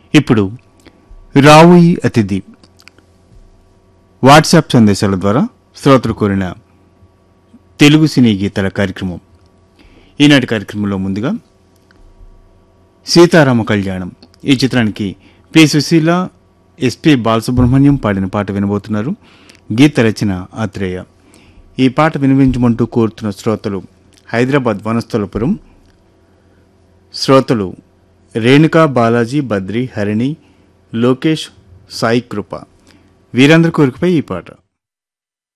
ఇప్పుడు రావుయి అతిథి వాట్సాప్ సందేశాల ద్వారా శ్రోతలు కోరిన తెలుగు సినీ గీతాల కార్యక్రమం ఈనాటి కార్యక్రమంలో ముందుగా సీతారామ కళ్యాణం ఈ చిత్రానికి పి సుశీల ఎస్పి బాలసుబ్రహ్మణ్యం పాడిన పాట వినబోతున్నారు గీత రచన ఆత్రేయ ఈ పాట వినిపించమంటూ కోరుతున్న శ్రోతలు హైదరాబాద్ వనస్థలపురం శ్రోతలు రేణుకా బాలాజీ బద్రి హరిణి లోకేష్ సాయి కృప వీరందరి కోరికపై ఈ పాట